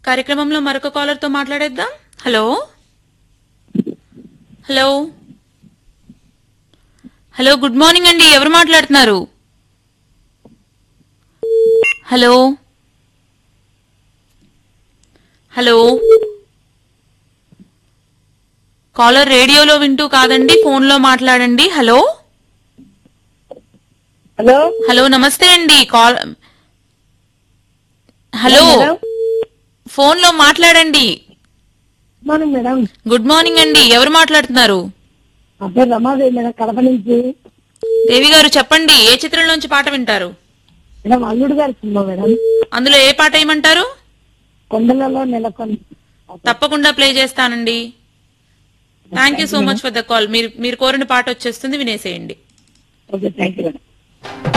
కార్యక్రమంలో మరొక కాలర్ తో మాట్లాడేద్దాం hello hello hello good morning అండి ఎవరు మాట్లాడుతున్నారు హలో హలో కాలర్ రేడియోలో వింటూ కాదండి ఫోన్ లో మాట్లాడండి హలో హలో హలో నమస్తే అండి కాల్ హలో మేడం ఫోన్ లో మాట్లాడండి మార్నింగ్ మేడం గుడ్ మార్నింగ్ అండి ఎవరు మాట్లాడుతున్నారు నా పేరు రమాదేవి మేడం కడప నుంచి దేవి గారు చెప్పండి ఏ చిత్రంలోంచి పాట వింటారు మేడం అల్లుడు గారి సినిమా మేడం అందులో ఏ పాట వేయమంటారు కొండలలో నెలకొని తప్పకుండా ప్లే చేస్తానండి thank you so much for the call మీరు మీరు కోరిన పాట వచ్చేస్తుంది వినేసేయండి ఓకే థ్యాంక్ యూ మేడం